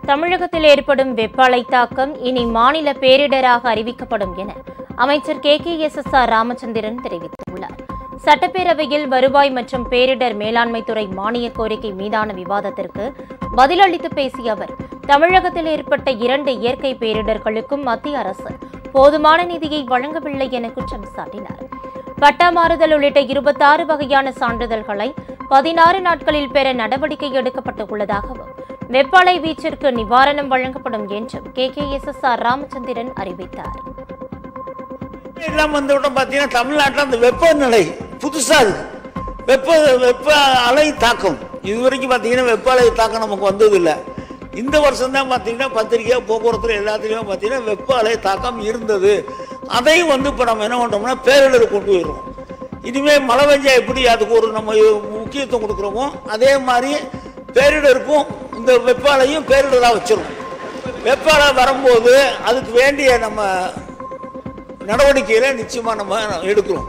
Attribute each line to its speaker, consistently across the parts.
Speaker 1: தமிழகத்தில் ஏற்படும் வெப்ப அலை தாக்கம் இனி மாநில பேரிடராக அறிவிக்கப்படும் என அமைச்சர் K K S S R Ramachandran தெரிவித்துள்ளார் சட்டப்பேரவையில் வருவாய் மற்றும் பேரிடர் மேலாண்மை துறை மானிய கோரிக்கை மீதான விவாதத்திற்கு பதிலளித்து பேசிய அவர் தமிழகத்தில் ஏற்பட்ட இரண்டு இயற்கை பேரிடர்களுக்கும் மத்திய அரசு போதுமான நிதியை வழங்கவில்லை என குற்றம் சாட்டினார் பட்டா மாறுதல் உள்ளிட்ட இருபத்தாறு வகையான சான்றிதழ்களை பதினாறு நாட்களில் பெற நடவடிக்கை எடுக்கப்பட்டுள்ளதாகவும் வெப்ப அலை வீச்சிற்கு நிவாரணம் வழங்கப்படும் என்றும் K K S S R Ramachandran அறிவித்தார்
Speaker 2: எல்லாம் வந்து விட பார்த்தீங்கன்னா தமிழ்நாட்டில் அந்த வெப்பநிலை புதுசா இருக்கு வெப்ப வெப்ப அலை தாக்கம் இது வரைக்கும் பார்த்தீங்கன்னா வெப்ப அலை தாக்கம் நமக்கு வந்தது இல்லை இந்த வருஷம் தான் பார்த்தீங்கன்னா பத்திரிக்கை போக்குவரத்துல எல்லாத்துலேயும் பார்த்தீங்கன்னா வெப்ப அலை தாக்கம் இருந்தது அதையும் வந்து இப்போ நம்ம என்ன பண்ணுறோம்னா பேரிடர் கொண்டு போயிடுறோம் இனிமேல் மழை பெஞ்சா எப்படி அதுக்கு ஒரு நம்ம முக்கியத்துவம் கொடுக்குறோமோ அதே மாதிரி பேரிடருக்கும் இந்த வெப்ப அலையும் பேரிடராக வச்சிரும் வெப்ப அலை வரும்போது அதுக்கு வேண்டிய நம்ம நடவடிக்கைகளை நிச்சயமா நம்ம எடுக்கிறோம்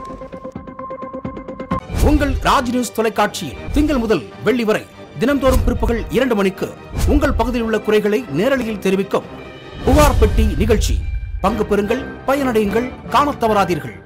Speaker 3: உங்கள் ராஜ் நியூஸ் தொலைக்காட்சியில் திங்கள் முதல் வெள்ளி வரை தினம்தோறும் பிற்பகல் இரண்டு மணிக்கு உங்கள் பகுதியில் உள்ள குறைகளை நேரலையில் தெரிவிக்கும் புகார் பெட்டி நிகழ்ச்சி பங்கு பெறுங்கள் பயனடையுங்கள் காணத் தவறாதீர்கள்